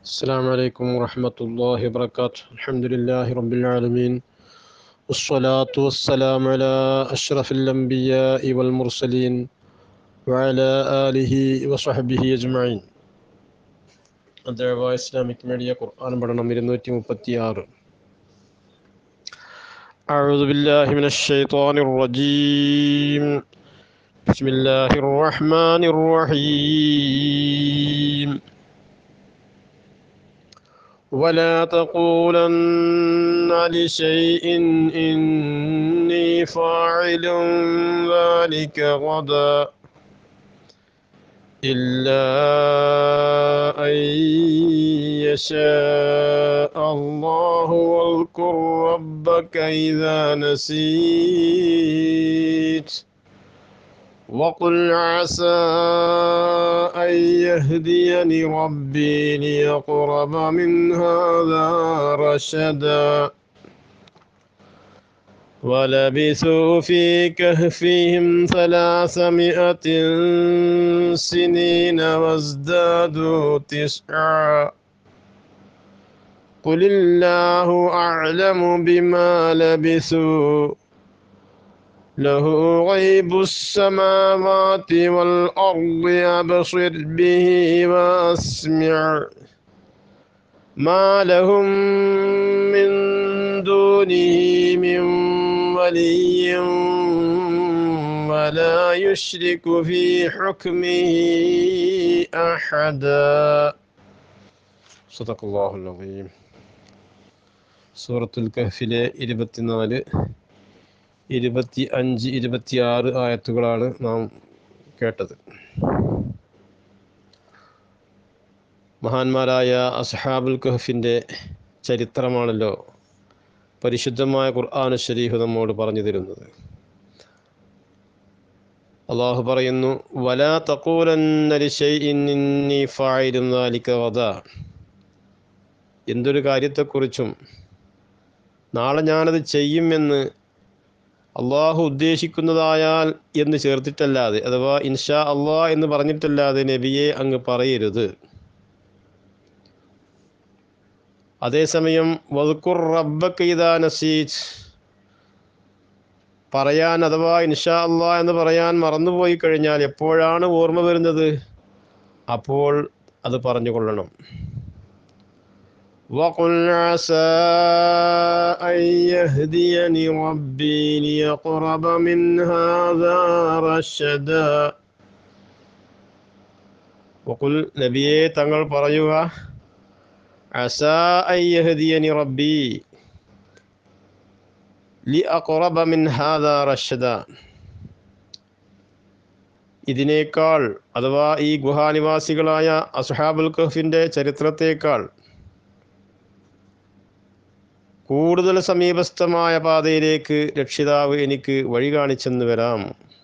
السلام عليكم ورحمة الله وبركاته الحمد لله رب العالمين والصلاة والسلام على أشرف الأنبياء والمرسلين وعلى آله وصحبه أجمعين ദഴവ Islamic media ഖുർആൻ പഠനം ഇരുന്നൂറ്റി മുപ്പത്തി ആറ് أعوذ بالله من الشيطان الرجيم بسم الله الرحمن الرحيم ولا تقولن لشيء إني فاعل ذلك غدا إلا أن يشاء الله واذكر ربك إذا نسيت وقل عسى أن يهديني ربي ليقرب من هذا رشدا ولبثوا في كهفهم ثلاثمائة سنين وازدادوا تسعا قل الله أعلم بما لبثوا له غيب السماوات والأرض أبصر به وأسمع ما لهم من دونه من ولي ولا يشرك في حكمه أحدا صدق الله العظيم സൂറത്തുൽ കഹ്ഫിലെ ഇരുപത്തിനാല് ഇരുപത്തി അഞ്ച് ഇരുപത്തിയാറ് ആയത്തുകളാണ് നാം കേട്ടത് മഹാന്മാരായ അസ്ഹാബുൽ കഹഫിൻ്റെ ചരിത്രമാണല്ലോ പരിശുദ്ധമായ ഖുർആാനു ഷരീഫ് നമ്മോട് പറഞ്ഞു തരുന്നത് അള്ളാഹു പറയുന്നു വലാ തക്കൂലന്നലിശൈഇന്നി ഫായിലും നാലിക്ക വധ എന്തൊരു കാര്യത്തെക്കുറിച്ചും നാളെ ഞാനത് ചെയ്യുമെന്ന് അള്ളാഹു ഉദ്ദേശിക്കുന്നതായാൽ എന്ന് ചേർത്തിട്ടല്ലാതെ അഥവാ ഇൻഷാ അള്ളാഹ് എന്ന് പറഞ്ഞിട്ടല്ലാതെ നബിയെ അങ്ങ് പറയരുത് അതേസമയം വതുക്കുർ റബ്ബക്ക് ഇതാ നസീജ് പറയാൻ അഥവാ ഇൻഷാ അള്ളാ എന്ന് പറയാൻ മറന്നുപോയി കഴിഞ്ഞാൽ എപ്പോഴാണ് ഓർമ്മ വരുന്നത് അപ്പോൾ അത് പറഞ്ഞുകൊള്ളണം وقل عسى أن يهديني ربي ليقرب من هذا رشدا وقل നബിയെ തങ്ങൾ പറയുക عسى أن يهديني ربي لأقرب من هذا رشدا ഇതിനേക്കാൾ അഥവാ ഈ ഗുഹാനിവാസികളായ അസുഹാബുൽ കഹഫിൻ്റെ ചരിത്രത്തേക്കാൾ കൂടുതൽ സമീപസ്ഥമായ പാതയിലേക്ക് രക്ഷിതാവ് എനിക്ക് വഴി കാണിച്ചെന്ന് വരാം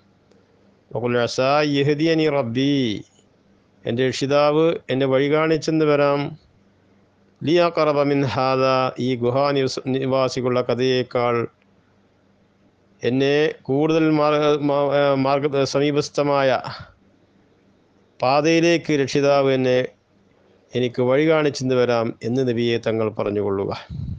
യഹദിയനി റബ്ബി എൻ്റെ രക്ഷിതാവ് എന്നെ വഴി കാണിച്ചെന്ന് വരാം ലിയ കറബമിൻ ഹാദ ഈ ഗുഹാ നിവാസികളുടെ കഥയേക്കാൾ എന്നെ കൂടുതൽ മാർഗ സമീപസ്ഥമായ പാതയിലേക്ക് രക്ഷിതാവ് എന്നെ എനിക്ക് വഴി കാണിച്ചെന്ന് വരാം എന്ന് നബിയെ തങ്ങൾ പറഞ്ഞുകൊള്ളുക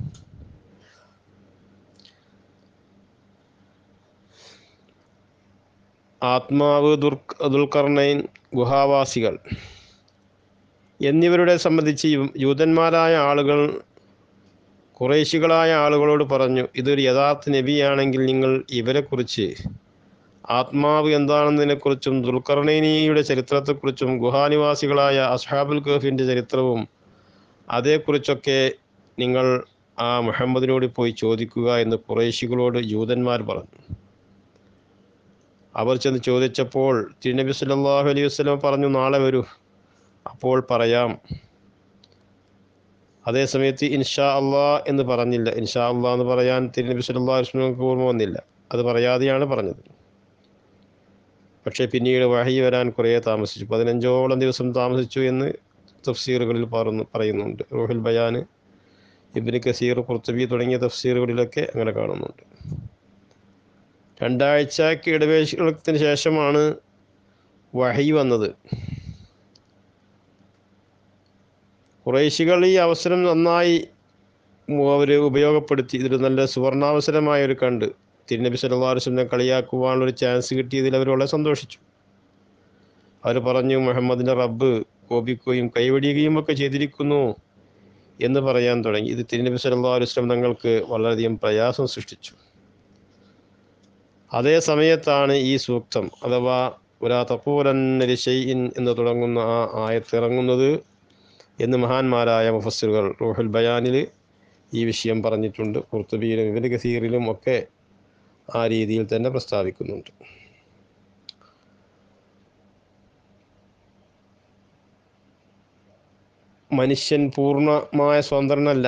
ആത്മാവ് ദുർ ദുൽഖർണൈൻ ഗുഹാവാസികൾ എന്നിവരുടെ സംബന്ധിച്ച് യൂതന്മാരായ ആളുകൾ കുറേശികളായ ആളുകളോട് പറഞ്ഞു ഇതൊരു യഥാർത്ഥ നബിയാണെങ്കിൽ നിങ്ങൾ ഇവരെക്കുറിച്ച് ആത്മാവ് എന്താണെന്നതിനെക്കുറിച്ചും ദുൽഖർണൈനിയുടെ ചരിത്രത്തെക്കുറിച്ചും ഗുഹാനിവാസികളായ അസ്ഹാബുൽ കഹഫിൻ്റെ ചരിത്രവും അതേക്കുറിച്ചൊക്കെ നിങ്ങൾ ആ മുഹമ്മദിനോട് പോയി ചോദിക്കുക എന്ന് കുറേശികളോട് യൂതന്മാർ പറഞ്ഞു അവർ ചെന്ന് ചോദിച്ചപ്പോൾ തിരുനബി സല്ലാഹു അലൈഹി വസ്ലം പറഞ്ഞു നാളെ വരൂ അപ്പോൾ പറയാം അതേസമയത്ത് ഇൻഷാ അള്ളാ എന്ന് പറഞ്ഞില്ല ഇൻഷാ അള്ളാ എന്ന് പറയാൻ തിരുനബി സല്ലാ വസ്ലമക്ക് ഓർമ്മ വന്നില്ല അത് പറയാതെയാണ് പറഞ്ഞത് പക്ഷേ പിന്നീട് വഹി വരാൻ കുറേ താമസിച്ചു പതിനഞ്ചോളം ദിവസം താമസിച്ചു എന്ന് തഫ്സീറുകളിൽ പറഞ്ഞു പറയുന്നുണ്ട് റോഹിൽ ബയാന് ഇബിന് കസീർ കുർത്തബി തുടങ്ങിയ തഫ്സീറുകളിലൊക്കെ അങ്ങനെ കാണുന്നുണ്ട് രണ്ടാഴ്ചക്ക് ഇടവേളത്തിന് ശേഷമാണ് വഹി വന്നത് കുറേശികൾ ഈ അവസരം നന്നായി അവർ ഉപയോഗപ്പെടുത്തി ഇതൊരു നല്ല സുവർണാവസരമായ ഒരു കണ്ട് തിരുനബി സല്ലല്ലാഹു അലൈഹി വസല്ലം കളിയാക്കുവാനുള്ള ഒരു ചാൻസ് കിട്ടിയതിൽ അവർ വളരെ സന്തോഷിച്ചു അവർ പറഞ്ഞു മുഹമ്മദിൻ്റെ റബ്ബ് കോപിക്കുകയും കൈവടിയുകയും ഒക്കെ ചെയ്തിരിക്കുന്നു എന്ന് പറയാൻ തുടങ്ങി ഇത് തിരുനബി സല്ലല്ലാഹു അലൈഹി വസല്ലം തങ്ങൾക്ക് വളരെയധികം പ്രയാസം സൃഷ്ടിച്ചു അതേ സമയത്താണ് ഈ സൂക്തം അഥവാ ഒരാ തപ്പൂരന്നരി ഷെയ്ഇൻ എന്ന് തുടങ്ങുന്ന ആ ആയത്ത് ഇറങ്ങുന്നത് എന്ന് മഹാന്മാരായ മുഫസ്സിറുകൾ റൂഹുൽ ബയാനിൽ ഈ വിഷയം പറഞ്ഞിട്ടുണ്ട് കുർത്തുബിയിലും ഇബിന് കസീറിലും ഒക്കെ ആ രീതിയിൽ തന്നെ പ്രസ്താവിക്കുന്നുണ്ട് മനുഷ്യൻ പൂർണ്ണമായ സ്വതന്ത്രനല്ല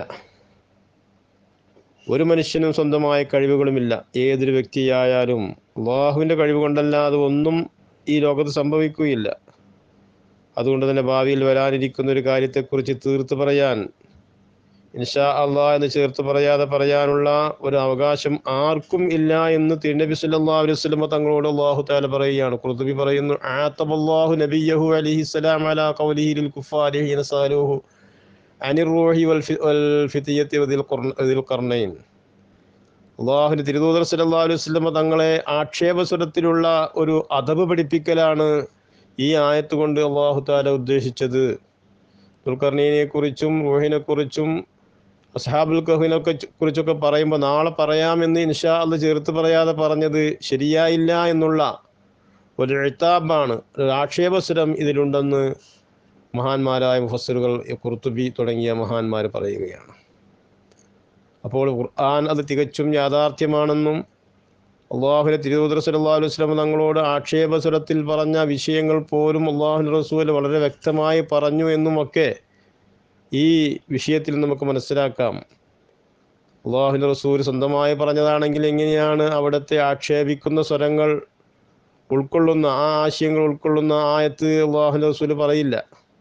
ഒരു മനുഷ്യനും സ്വന്തമായ കഴിവുകളുമില്ല ഏതൊരു വ്യക്തിയായാലും അള്ളാഹുവിൻ്റെ കഴിവ് കൊണ്ടല്ലാതെ ഒന്നും ഈ ലോകത്ത് സംഭവിക്കുകയില്ല അതുകൊണ്ട് തന്നെ ഭാവിയിൽ വരാനിരിക്കുന്ന ഒരു കാര്യത്തെക്കുറിച്ച് തീർത്ത് പറയാൻ ഇൻഷാ അള്ളാ എന്ന് ചേർത്ത് പറയാതെ പറയാനുള്ള ഒരു അവകാശം ആർക്കും ഇല്ല എന്ന് തിരുനബി സല്ലല്ലാഹു അലൈഹി വസല്ലം തങ്ങളോട് അള്ളാഹു താല പറയുകയാണ് ഖുർത്തുബി പറയുന്നു ആത്തബല്ലാഹു നബിയഹു അലൈഹിസ്സലാം അലാ ഖൗലിഹി ലിൽ കുഫാരി ഹീന സാലൂഹു അനിർ റൂഹി വൽ ഫി- വൽ ഫിതിയത്തി വദിൽ ഖുർന- ദിൽ ഖർനൈൻ അള്ളാഹുവിൻ്റെ തിരുദൂതർ സല്ലല്ലാഹു അലൈഹി വസല്ലം തങ്ങളെ ആക്ഷേപസ്വരത്തിലുള്ള ഒരു അദബ് പഠിപ്പിക്കലാണ് ഈ ആയത്ത് കൊണ്ട് അള്ളാഹു താല ഉദ്ദേശിച്ചത് ദുൽഖർണീനെ കുറിച്ചും റൂഹിനെ കുറിച്ചും അസ്ഹാബുൽ കഹുവിനൊക്കെ കുറിച്ചൊക്കെ പറയുമ്പോൾ നാളെ പറയാമെന്ന് ഇൻഷാ അല്ല ചേർത്ത് പറയാതെ പറഞ്ഞത് ശരിയായില്ല എന്നുള്ള ഒരു എഴുത്താബാണ് ഒരു ആക്ഷേപസ്വരം ഇതിലുണ്ടെന്ന് മഹാന്മാരായ മുഫസ്സിറുകൾ കുർത്തുബി തുടങ്ങിയ മഹാന്മാർ പറയുകയാണ് അപ്പോൾ ഖുർആൻ അത് തികച്ചും യാഥാർത്ഥ്യമാണെന്നും അള്ളാഹുലെ തിരുവൂദർ സല്ലല്ലാഹു അലൈഹി വസല്ലം തങ്ങളോട് ആക്ഷേപസ്വരത്തിൽ പറഞ്ഞ വിഷയങ്ങൾ പോലും അള്ളാഹു റസൂൽ വളരെ വ്യക്തമായി പറഞ്ഞു എന്നുമൊക്കെ ഈ വിഷയത്തിൽ നമുക്ക് മനസ്സിലാക്കാം അള്ളാഹുവിൻ്റെ റസൂൽ സ്വന്തമായി പറഞ്ഞതാണെങ്കിൽ എങ്ങനെയാണ് അവിടുത്തെ ആക്ഷേപിക്കുന്ന സ്വരങ്ങൾ ഉൾക്കൊള്ളുന്ന ആ ആശയങ്ങൾ ഉൾക്കൊള്ളുന്ന ആയത്ത് അള്ളാഹുവിൻ്റെ റസൂൽ പറയില്ല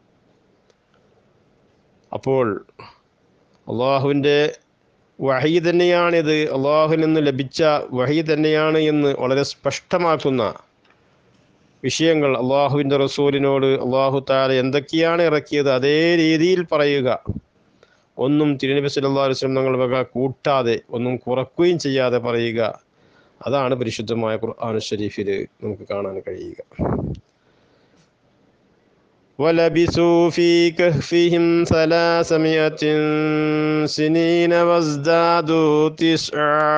അപ്പോൾ അള്ളാഹുവിൻ്റെ വഹി തന്നെയാണിത് അള്ളാഹുവിൽ നിന്ന് ലഭിച്ച വഹി തന്നെയാണ് എന്ന് വളരെ സ്പഷ്ടമാക്കുന്ന വിഷയങ്ങൾ അള്ളാഹുവിൻ്റെ റസൂലിനോട് അള്ളാഹു താല എന്തൊക്കെയാണ് ഇറക്കിയത് അതേ രീതിയിൽ പറയുക ഒന്നും തിരുനബി സല്ലല്ലാഹു അലൈഹി വസല്ലം തങ്ങൾ വക കൂട്ടാതെ ഒന്നും കുറക്കുകയും ചെയ്യാതെ പറയുക അതാണ് പരിശുദ്ധമായ ഖുർആൻ ഷരീഫിൽ നമുക്ക് കാണാൻ കഴിയുക ولبثوا في كهفهم ثلاثمائة سنين وازدادوا تسعا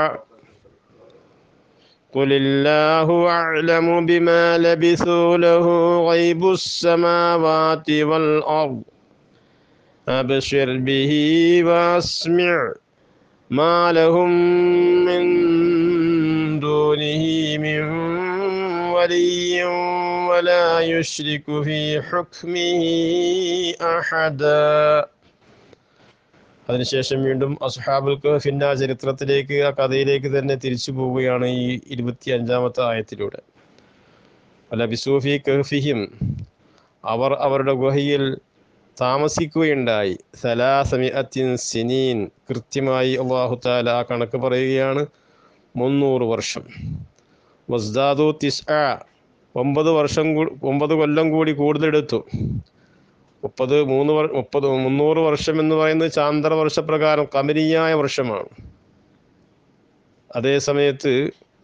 قل الله أعلم بما لبثوا له غيب السماوات والأرض أبشر به وأسمع ما لهم من دونه من ولي ولا يشرك في حكمه أحدا അതിനുശേഷം വീണ്ടും അസുഹാബുൽ കഹഫിൻ്റെ ആ ചരിത്രത്തിലേക്ക് ആ കഥയിലേക്ക് തന്നെ തിരിച്ചു പോവുകയാണ് ഈ ഇരുപത്തി അഞ്ചാമത്തെ ആയത്തിലൂടെ അല്ല ബിസൂഫി കഹഫിഹിം അവർ അവരുടെ ഗുഹയിൽ താമസിക്കുകയുണ്ടായി സലാസമിഅത്തിൻ സിനീൻ കൃത്യമായി അള്ളാഹു താല ആ കണക്ക് പറയുകയാണ് മുന്നൂറ് വർഷം വസ്ദാദു തിസ് ഒമ്പത് വർഷം കൂ- ഒമ്പത് കൊല്ലം കൂടി കൂടുതലെടുത്തു മുപ്പത് മൂന്ന് വർ മുപ്പത് മുന്നൂറ് വർഷം എന്ന് പറയുന്നത് ചാന്ദ്ര വർഷപ്രകാരം കമനീയായ വർഷമാണ് അതേ സമയത്ത്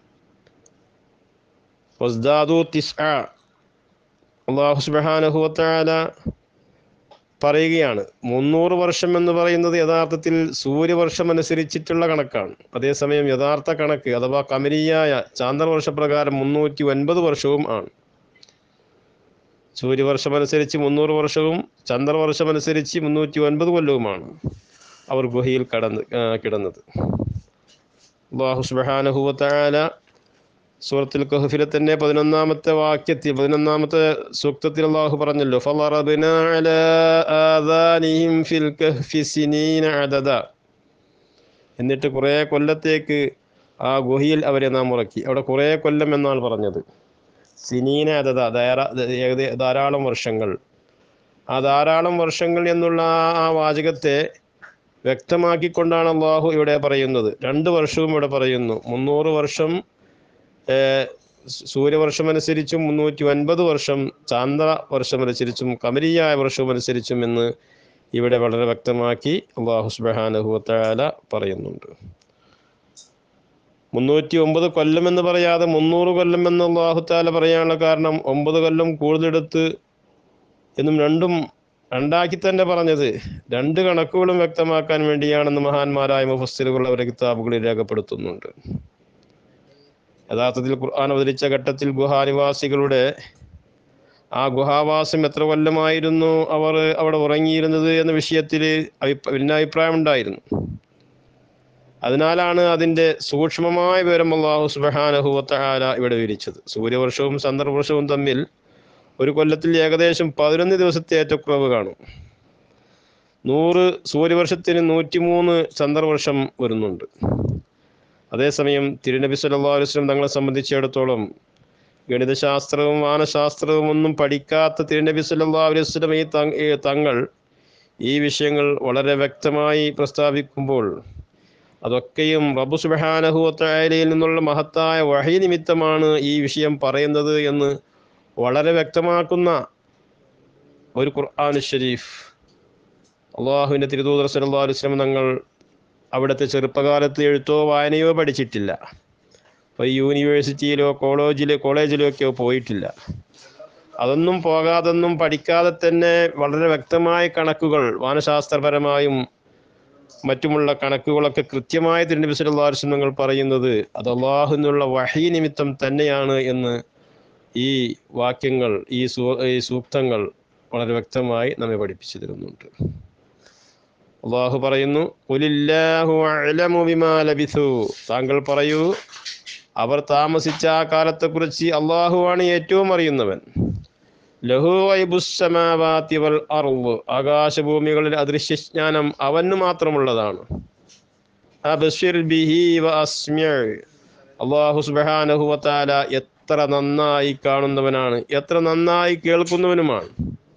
വസ്ദാദു തിസ് അള്ളാഹു സുബാനഹുവത്താല പറയുകയാണ് മുന്നൂറ് വർഷം എന്ന് പറയുന്നത് യഥാർത്ഥത്തിൽ സൂര്യവർഷം അനുസരിച്ചിട്ടുള്ള കണക്കാണ് അതേസമയം യഥാർത്ഥ കണക്ക് അഥവാ കമനീയായ ചാന്ദ്രവർഷപ്രകാരം മുന്നൂറ്റി ഒൻപത് വർഷവും ആണ് സൂര്യവർഷം അനുസരിച്ച് മുന്നൂറ് വർഷവും ചന്ദ്രവർഷം അനുസരിച്ച് മുന്നൂറ്റി ഒൻപത് കൊല്ലവുമാണ് അവർ ഗുഹയിൽ കടന്ന് ആ, കിടന്നത് അള്ളാഹു സുബാനഹുവത്താല സൂറത്തുൽ കഹഫിലെ തന്നെ പതിനൊന്നാമത്തെ വാക്യത്തിൽ പതിനൊന്നാമത്തെ സൂക്തത്തിൽ അള്ളാഹു പറഞ്ഞല്ലോ ഫളറബ്നാ അലാ ആദാനിഹിം ഫിൽ കഹ്ഫി സിനീന അദദ എന്നിട്ട് കുറേ കൊല്ലത്തേക്ക് ആ ഗുഹയിൽ അവരെ നാം ഉറക്കി അവിടെ കുറേ കൊല്ലം എന്നാണ് പറഞ്ഞത് സിനീന അദദ ധാരാ ഏകദേ- ധാരാളം വർഷങ്ങൾ ആ ധാരാളം വർഷങ്ങൾ എന്നുള്ള ആ- ആ വാചകത്തെ വ്യക്തമാക്കിക്കൊണ്ടാണ് അള്ളാഹു ഇവിടെ പറയുന്നത് രണ്ട് വർഷവും ഇവിടെ പറയുന്നു മുന്നൂറ് വർഷം ഏഹ്, സൂ- സൂര്യവർഷം അനുസരിച്ചും മുന്നൂറ്റി ഒൻപത് വർഷം ചാന്ദ്ര വർഷം അനുസരിച്ചും കമരീയായ വർഷവും അനുസരിച്ചും എന്ന് ഇവിടെ വളരെ വ്യക്തമാക്കി അള്ളാഹു സുബാനഹുവത്താല പറയുന്നുണ്ട് മുന്നൂറ്റി ഒമ്പത് കൊല്ലം എന്ന് പറയാതെ മുന്നൂറ് കൊല്ലം എന്ന് അള്ളാഹു താല പറയാനുള്ള കാരണം ഒമ്പത് കൊല്ലം കൂടുതലെടുത്ത് എന്നും രണ്ടും രണ്ടാക്കി തന്നെ പറഞ്ഞത് രണ്ട് കണക്കുകളും വ്യക്തമാക്കാൻ വേണ്ടിയാണെന്ന് മഹാന്മാരായ മുഫസ്സിലുകൾ അവരുടെ കിതാബുകളിൽ രേഖപ്പെടുത്തുന്നുണ്ട് യഥാർത്ഥത്തിൽ ഖുർആൻ അവതരിച്ച ഘട്ടത്തിൽ ഗുഹാനിവാസികളുടെ ആ ഗുഹാവാസം എത്ര കൊല്ലമായിരുന്നു അവർ അവിടെ ഉറങ്ങിയിരുന്നത് എന്ന വിഷയത്തിൽ അഭിപ്രായ ഭിന്നാഭിപ്രായം ഉണ്ടായിരുന്നു അതിനാലാണ് അതിൻ്റെ സൂക്ഷ്മമായ വിവരം അള്ളാഹു സുബഹാനഹുവത്താല ഇവിടെ വിരിച്ചത് സൂര്യവർഷവും ചന്ദ്രവർഷവും തമ്മിൽ ഒരു കൊല്ലത്തിൽ ഏകദേശം പതിനൊന്ന് ദിവസത്തെ ഏറ്റക്കുറവ് കാണും നൂറ് സൂര്യവർഷത്തിന് നൂറ്റിമൂന്ന് ചന്ദ്രവർഷം വരുന്നുണ്ട് അതേസമയം തിരുനബി സല്ലല്ലാഹു അലൈഹി വസല്ലം തങ്ങളെ സംബന്ധിച്ചിടത്തോളം ഗണിതശാസ്ത്രവും വാനശാസ്ത്രവും ഒന്നും പഠിക്കാത്ത തിരുനബി സല്ലല്ലാഹു അലൈഹി വസല്ലം ഈ തങ് ഈ തങ്ങൾ ഈ വിഷയങ്ങൾ വളരെ വ്യക്തമായി പ്രസ്താവിക്കുമ്പോൾ അതൊക്കെയും റബ്ബു സുബ്ഹാനഹു വതആലയിൽ നിന്നുള്ള മഹത്തായ വഹി നിമിത്തമാണ് ഈ വിഷയം പറയുന്നത് എന്ന് വളരെ വ്യക്തമാക്കുന്ന ഒരു ഖുർആൻ ഷരീഫ് അള്ളാഹുവിൻ്റെ തിരുദൂതർ സല്ലല്ലാഹു അലൈഹി വസല്ലം തങ്ങൾ അവിടുത്തെ ചെറുപ്പകാലത്ത് എഴുത്തോ വായനയോ പഠിച്ചിട്ടില്ല ഇപ്പോൾ യൂണിവേഴ്സിറ്റിയിലോ കോളേജിലോ കോളേജിലോ ഒക്കെയോ പോയിട്ടില്ല അതൊന്നും പോകാതൊന്നും പഠിക്കാതെ തന്നെ വളരെ വ്യക്തമായ കണക്കുകൾ വാനശാസ്ത്രപരമായും മറ്റുമുള്ള കണക്കുകളൊക്കെ കൃത്യമായ തിരുനബി സല്ലല്ലാഹു അലൈഹി വസല്ലം തങ്ങൾ പറയുന്നത് അത് അള്ളാഹുവിനുള്ള വഹി നിമിത്തം തന്നെയാണ് എന്ന് ഈ വാക്യങ്ങൾ ഈ സൂ ഈ സൂക്തങ്ങൾ വളരെ വ്യക്തമായി നമ്മെ പഠിപ്പിച്ചു തരുന്നുണ്ട് അള്ളാഹു പറയുന്നു "ഖുലില്ലാഹു അഅലമു ബിമാ ലബിഥു താങ്കൾ പറയൂ അവർ താമസിച്ച ആ കാലത്തെക്കുറിച്ച് അള്ളാഹുവാണ് ഏറ്റവും അറിയുന്നവൻ ലഹു വൈബുസ്സമാവാതി വൽ അർള് ആകാശഭൂമികളിൽ അദൃശ്യജ്ഞാനം അവന് മാത്രമുള്ളതാണ് അബ്ശിർ ബിഹി വ അസ്മിഅ് അള്ളാഹു സുബ്ഹാനഹു വതആല എത്ര നന്നായി കാണുന്നവനാണ് എത്ര നന്നായി കേൾക്കുന്നവനുമാണ്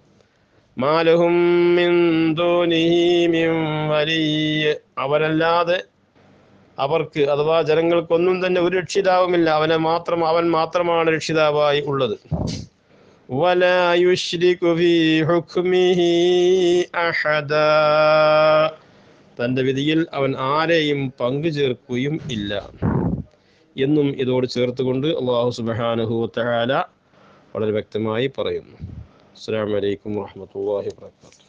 മാലഹും മിൻ ദൂനിഹി മിൻ വലിയ്യ് അവരല്ലാതെ അവർക്ക് അഥവാ ജനങ്ങൾക്കൊന്നും തന്നെ ഒരു രക്ഷിതാവുമില്ല അവനെ മാത്രം അവൻ മാത്രമാണ് രക്ഷിതാവായി ഉള്ളത് വലാ യുശ്രികു ഫീ ഹുക്മിഹി അഹദാ തൻ്റെ വിധിയിൽ അവൻ ആരെയും പങ്കു ചേർക്കുകയും ഇല്ല എന്നും ഇതോട് ചേർത്തുകൊണ്ട് അള്ളാഹു സുബ്ഹാനഹു വതആല വളരെ വ്യക്തമായി പറയുന്നു അസ്സലാമു അലൈക്കും വറഹ്മത്തുള്ളാഹി വബറകാതുഹു